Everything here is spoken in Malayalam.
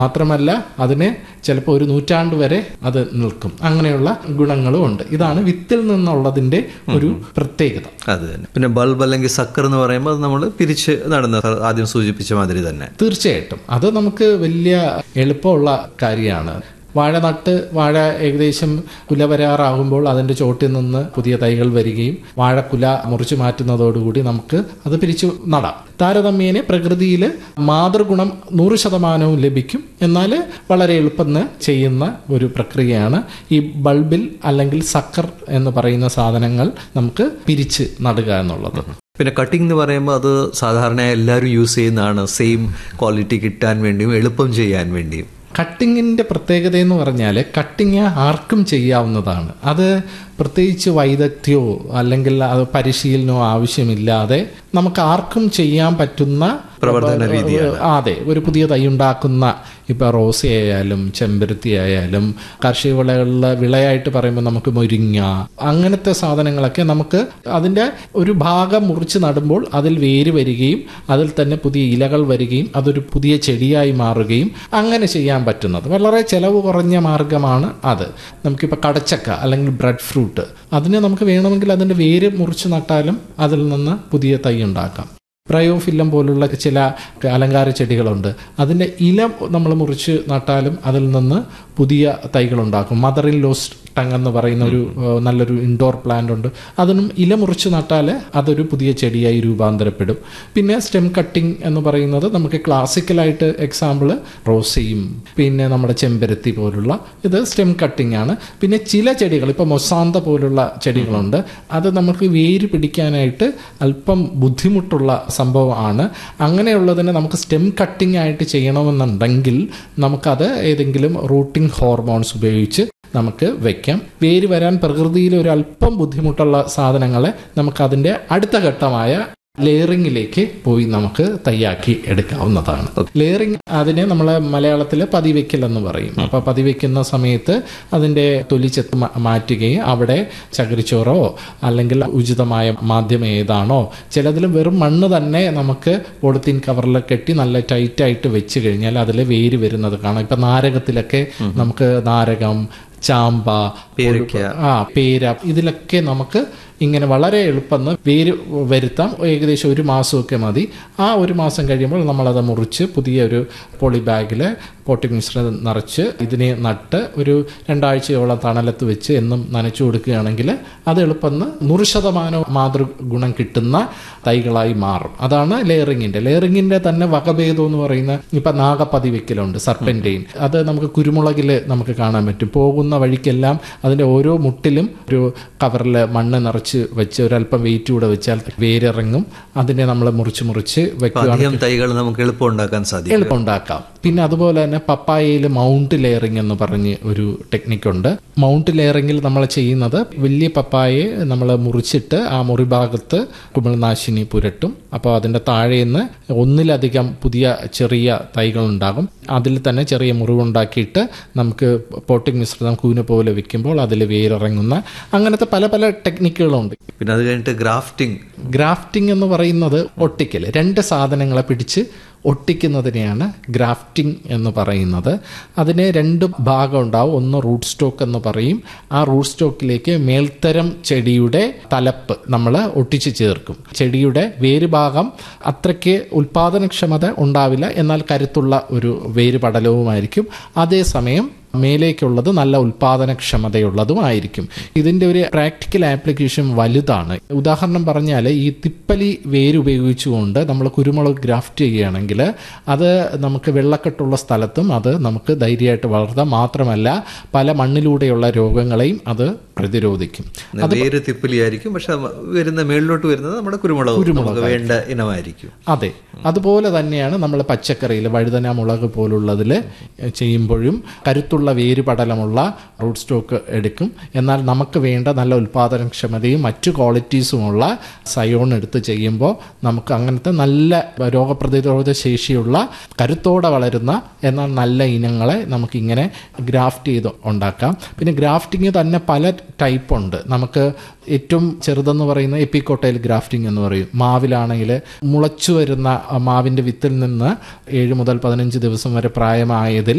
മാത്രമല്ല അതിന് ചിലപ്പോൾ ഒരു നൂറ്റാണ്ട് വരെ അത് നിൽക്കും അങ്ങനെയുള്ള ഗുണങ്ങളും ഉണ്ട് ഇതാണ് വിത്തിൽ നിന്നുള്ളതിന്റെ ഒരു പ്രത്യേകത അത് തന്നെ പിന്നെ ബൾബ് അല്ലെങ്കിൽ സക്കർ എന്ന് പറയുമ്പോൾ അത് നമ്മൾ പിരിച്ച് നടന്ന ആദ്യം സൂചിപ്പിച്ച മാതിരി തന്നെ തീർച്ചയായിട്ടും അത് നമുക്ക് വലിയ എളുപ്പമുള്ള കാര്യമാണ് വാഴ നട്ട് വാഴ ഏകദേശം കുല വരാറാകുമ്പോൾ അതിൻ്റെ ചോട്ടിൽ നിന്ന് പുതിയ തൈകൾ വരികയും വാഴക്കുല മുറിച്ചു മാറ്റുന്നതോടുകൂടി നമുക്ക് അത് പിരിച്ചു നടാം താരതമ്യേന പ്രകൃതിയിൽ മാതൃഗുണം നൂറ് ശതമാനവും ലഭിക്കും എന്നാൽ വളരെ എളുപ്പം ചെയ്യുന്ന ഒരു പ്രക്രിയയാണ് ഈ ബൾബിൽ അല്ലെങ്കിൽ സക്കർ എന്ന് പറയുന്ന സാധനങ്ങൾ നമുക്ക് പിരിച്ച് നടുക എന്നുള്ളത് പിന്നെ കട്ടിംഗ് എന്ന് പറയുമ്പോൾ അത് സാധാരണ എല്ലാവരും യൂസ് ചെയ്യുന്നതാണ് സെയിം ക്വാളിറ്റി കിട്ടാൻ വേണ്ടിയും എളുപ്പം ചെയ്യാൻ വേണ്ടിയും കട്ടിങ്ങിൻ്റെ പ്രത്യേകത എന്ന് പറഞ്ഞാൽ കട്ടിങ് ആർക്കും ചെയ്യാവുന്നതാണ് അത് പ്രത്യേകിച്ച് വൈദഗ്ധ്യമോ അല്ലെങ്കിൽ അത് പരിശീലനമോ ആവശ്യമില്ലാതെ നമുക്ക് ആർക്കും ചെയ്യാൻ പറ്റുന്ന പ്രവർത്തന രീതിയാണ് അതെ ഒരു പുതിയ തൈ ഉണ്ടാക്കുന്ന ഇപ്പൊ റോസി ആയാലും ചെമ്പരത്തി ആയാലും കാർഷിക വിളകളിലെ വിളയായിട്ട് പറയുമ്പോൾ നമുക്ക് മുരിങ്ങ അങ്ങനത്തെ സാധനങ്ങളൊക്കെ നമുക്ക് അതിന്റെ ഒരു ഭാഗം മുറിച്ച് നടുമ്പോൾ അതിൽ വേര് വരികയും അതിൽ തന്നെ പുതിയ ഇലകൾ വരികയും അതൊരു പുതിയ ചെടിയായി മാറുകയും അങ്ങനെ ചെയ്യാൻ പറ്റുന്നത് വളരെ ചെലവ് കുറഞ്ഞ മാർഗമാണ് അത് നമുക്കിപ്പോൾ കടച്ചക്ക അല്ലെങ്കിൽ ബ്രെഡ് ഫ്രൂട്ട് അതിനെ നമുക്ക് വേണമെങ്കിൽ അതിന്റെ വേര് മുറിച്ച് നട്ടാലും അതിൽ നിന്ന് പുതിയ തൈ ഉണ്ടാക്കാം പ്രയോഫില്ലം പോലുള്ള ചില അലങ്കാര ചെടികളുണ്ട് അതിൻ്റെ ഇല നമ്മൾ മുറിച്ച് നട്ടാലും അതിൽ നിന്ന് പുതിയ തൈകൾ ഉണ്ടാക്കും മദർ ഇൻ ലോസ് ടങ് എന്ന് പറയുന്ന ഒരു ഏഹ്, നല്ലൊരു ഇൻഡോർ പ്ലാന്റ് ഉണ്ട് അതിനും ഇല മുറിച്ച് നട്ടാൽ അതൊരു പുതിയ ചെടിയായി രൂപാന്തരപ്പെടും പിന്നെ സ്റ്റെം കട്ടിംഗ് എന്ന് പറയുന്നത് നമുക്ക് ക്ലാസിക്കലായിട്ട് എക്സാമ്പിൾ റോസയും പിന്നെ നമ്മുടെ ചെമ്പരത്തി പോലുള്ള ഇത് സ്റ്റെം കട്ടിംഗ് ആണ് പിന്നെ ചില ചെടികൾ ഇപ്പോൾ മൊസാന്ത പോലുള്ള ചെടികളുണ്ട് അത് നമുക്ക് വേര് പിടിക്കാനായിട്ട് അല്പം ബുദ്ധിമുട്ടുള്ള സംഭവമാണ് അങ്ങനെയുള്ളതിന് നമുക്ക് സ്റ്റെം കട്ടിംഗ് ആയിട്ട് ചെയ്യണമെന്നുണ്ടെങ്കിൽ നമുക്കത് ഏതെങ്കിലും റൂട്ടിംഗ് ഹോർമോൺസ് ഉപയോഗിച്ച് നമുക്ക് വെക്കാം വേര് വരാൻ പ്രകൃതിയിൽ ഒരു അല്പം ബുദ്ധിമുട്ടുള്ള സാധനങ്ങളെ നമുക്ക് അതിൻ്റെ അടുത്ത ഘട്ടമായ ലെയറിങ്ങിലേക്ക് പോയി നമുക്ക് തയ്യാക്കി എടുക്കാവുന്നതാണ് ലെയറിങ് അതിനെ നമ്മൾ മലയാളത്തിൽ പതിവെക്കൽ എന്ന് പറയും അപ്പൊ പതിവെക്കുന്ന സമയത്ത് അതിന്റെ തൊലിച്ചെത്ത് മാ- മാറ്റുകയും അവിടെ ചകിരിച്ചോറോ അല്ലെങ്കിൽ ഉചിതമായ മാധ്യമം ഏതാണോ ചിലതിൽ വെറും മണ്ണ് തന്നെ നമുക്ക് പോളിത്തീൻ കവറിൽ കെട്ടി നല്ല ടൈറ്റ് ആയിട്ട് വെച്ച് കഴിഞ്ഞാൽ അതിൽ വേര് വരുന്നത് കാണാം ഇപ്പൊ നാരകത്തിലൊക്കെ നമുക്ക് നാരകം ചാമ്പ പേരയ്ക്ക. ആ പേര ഇതിലൊക്കെ നമുക്ക് ഇങ്ങനെ വളരെ എളുപ്പം വേര് വരുത്താം ഏകദേശം ഒരു മാസമൊക്കെ മതി ആ ഒരു മാസം കഴിയുമ്പോൾ നമ്മളത് മുറിച്ച് പുതിയ ഒരു പോളി ബാഗിൽ പോട്ടിംഗ് മിശ്രിതം നിറച്ച് ഇതിനെ നട്ട് ഒരു രണ്ടാഴ്ചയോളം തണലത്ത് വെച്ച് എന്നും നനച്ചു കൊടുക്കുകയാണെങ്കിൽ അത് എളുപ്പം നൂറ് ശതമാനം മാതൃഗുണം കിട്ടുന്ന തൈകളായി മാറും അതാണ് ലെയറിങ്ങിന്റെ ലെയറിങ്ങിന്റെ തന്നെ വകഭേദം എന്ന് പറയുന്ന ഇപ്പൊ നാഗപ്പതിവെക്കലുണ്ട് സർപ്പൻറ്റെയിൻ അത് നമുക്ക് കുരുമുളകിൽ നമുക്ക് കാണാൻ പറ്റും പോകുന്ന വഴിക്കെല്ലാം അതിന്റെ ഓരോ മുട്ടിലും ഒരു കവറിൽ മണ്ണ് നിറച്ച് വെച്ച് ഒരല്പം വെയിറ്റ് കൂടെ വെച്ചാൽ വേരിറങ്ങും അതിനെ നമ്മൾ മുറിച്ച് മുറിച്ച് വെക്കുകയാണ് അധികം തൈകൾ നമുക്ക് എളുപ്പം ഉണ്ടാക്കാൻ സാധിക്കും എളുപ്പം ഉണ്ടാക്കാം പിന്നെ അതുപോലെ തന്നെ പപ്പായയിൽ മൗണ്ട് ലെയറിംഗ് എന്ന് പറഞ്ഞ് ഒരു ടെക്നിക്കുണ്ട് മൗണ്ട് ലെയറിംഗിൽ നമ്മൾ ചെയ്യുന്നത് വലിയ പപ്പായയെ നമ്മൾ മുറിച്ചിട്ട് ആ മുറി ഭാഗത്ത് കുമിൾനാശിനി പുരട്ടും അപ്പോൾ അതിൻ്റെ താഴേന്ന് ഒന്നിലധികം പുതിയ ചെറിയ തൈകൾ ഉണ്ടാകും അതിൽ തന്നെ ചെറിയ മുറിവുണ്ടാക്കിയിട്ട് നമുക്ക് പോട്ടിംഗ് മിശ്രിതം കൂന പോലെ വെക്കുമ്പോൾ അതിൽ വേരിറങ്ങുന്ന അങ്ങനത്തെ പല പല ടെക്നിക്കുകളുണ്ട് പിന്നെ അത് കഴിഞ്ഞിട്ട് ഗ്രാഫ്റ്റിംഗ് ഗ്രാഫ്റ്റിംഗ് എന്ന് പറയുന്നത് ഒട്ടിക്കൽ രണ്ട് സാധനങ്ങളെ പിടിച്ച് ഒട്ടിക്കുന്നതിനെയാണ് ഗ്രാഫ്റ്റിംഗ് എന്ന് പറയുന്നത് അതിന് രണ്ട് ഭാഗം ഉണ്ടാവും ഒന്ന് റൂട്ട് സ്റ്റോക്ക് എന്ന് പറയും ആ റൂട്ട് സ്റ്റോക്കിലേക്ക് മേൽത്തരം ചെടിയുടെ തലപ്പ് നമ്മൾ ഒട്ടിച്ച് ചേർക്കും ചെടിയുടെ വേര് ഭാഗം അത്രയ്ക്ക് ഉൽപാദനക്ഷമത ഉണ്ടാവില്ല എന്നാൽ കരുത്തുള്ള ഒരു വേര് പടലവുമായിരിക്കും അതേസമയം മേലേക്കുള്ളത് നല്ല ഉൽപാദനക്ഷമതയുള്ളതുമായിരിക്കും ഇതിന്റെ ഒരു പ്രാക്ടിക്കൽ ആപ്ലിക്കേഷൻ വലുതാണ് ഉദാഹരണം പറഞ്ഞാൽ ഈ തിപ്പലി വേര് ഉപയോഗിച്ചുകൊണ്ട് നമ്മൾ കുരുമുളക് ഗ്രാഫ്റ്റ് ചെയ്യുകയാണെങ്കിൽ അത് നമുക്ക് വെള്ളക്കെട്ടുള്ള സ്ഥലത്തും അത് നമുക്ക് ധൈര്യമായിട്ട് വളർത്താം മാത്രമല്ല പല മണ്ണിലൂടെയുള്ള രോഗങ്ങളെയും അത് പ്രതിരോധിക്കും വേര് തിപ്പിലിയായിരിക്കും പക്ഷെ വരുന്ന മേളിലോട്ട് വരുന്നത് നമ്മുടെ കുരുമുളക് നമുക്ക് വേണ്ട ഇനമായിരിക്കും അതെ അതുപോലെ തന്നെയാണ് നമ്മൾ പച്ചക്കറിയിൽ വഴുതന മുളക് പോലുള്ളതിൽ ചെയ്യുമ്പോഴും കരുത്തുള്ള വേര് പടലമുള്ള റൂട്ട് സ്റ്റോക്ക് എടുക്കും എന്നാൽ നമുക്ക് വേണ്ട നല്ല ഉൽപാദനക്ഷമതയും മറ്റു ക്വാളിറ്റീസുമുള്ള സയോൺ എടുത്ത് ചെയ്യുമ്പോൾ നമുക്ക് അങ്ങനത്തെ നല്ല രോഗപ്രതിരോധ ശേഷിയുള്ള കരുത്തോടെ വളരുന്ന എന്നാൽ നല്ല ഇനങ്ങളെ നമുക്കിങ്ങനെ ഗ്രാഫ്റ്റ് ചെയ്ത് ഉണ്ടാക്കാം പിന്നെ ഗ്രാഫ്റ്റിംഗ് തന്നെ പല ടൈപ്പ് ഉണ്ട് നമുക്ക് ഏറ്റവും ചെറുതെന്ന് പറയുന്ന എപ്പിക്കോട്ടൈൽ ഗ്രാഫ്റ്റിംഗ് എന്ന് പറയും മാവിലാണെങ്കിൽ മുളച്ചു വരുന്ന ആ മാവിൻ്റെ വിത്തിൽ നിന്ന് ഏഴ് മുതൽ പതിനഞ്ച് ദിവസം വരെ പ്രായമായതിൽ